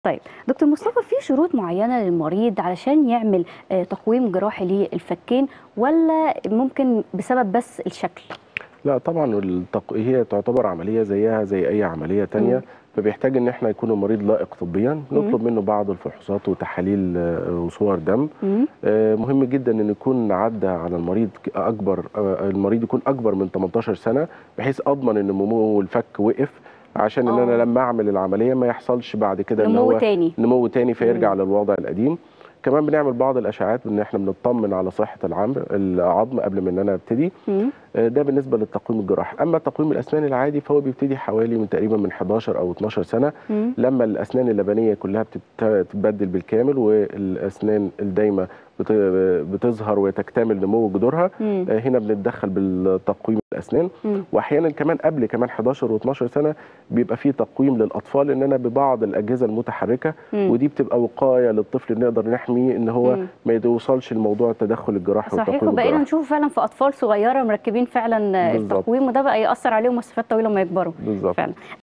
طيب دكتور مصطفى في شروط معينة للمريض علشان يعمل آه، تقويم جراحي للفكين ولا ممكن بسبب بس الشكل؟ لا طبعا التق... هي تعتبر عمليه زيها زي اي عمليه تانية مم. فبيحتاج ان احنا يكون المريض لائق طبيا نطلب منه بعض الفحوصات وتحاليل آه، وصور دم مم. آه، مهم جدا ان يكون عدى على المريض ك- اكبر آه، المريض يكون اكبر من 18 سنه بحيث اضمن ان نمو الفك وقف عشان ان آه. انا لما اعمل العمليه ما يحصلش بعد كده ان نمو هو تاني نمو تاني فيرجع مم. للوضع القديم كمان بنعمل بعض الاشعاعات ان احنا بنطمن على صحه العظم العظم قبل ما ان انا ابتدي مم. آه، ده بالنسبه للتقويم الجراحي اما تقويم الاسنان العادي فهو بيبتدي حوالي من تقريبا من 11 او 12 سنه مم. لما الاسنان اللبنيه كلها بتت- بتتبدل بالكامل والاسنان الدايمه بت- بتظهر وتكتمل نمو جذورها مم. آه، هنا بنتدخل بالتقويم الاسنان مم. واحيانا كمان قبل كمان 11 و12 سنه بيبقى فيه تقويم للاطفال ان انا ببعض الاجهزه المتحركه مم. ودي بتبقى وقايه للطفل نقدر نحميه ان هو مم. ما يوصلش لموضوع التدخل الجراحي صحيح والتقويم وبقينا الجراحي نشوف فعلا في اطفال صغيره مركبين فعلا آه، بالظبط. التقويم وده بقى ياثر عليهم مسافات طويله ما يكبروا بالظبط فعلا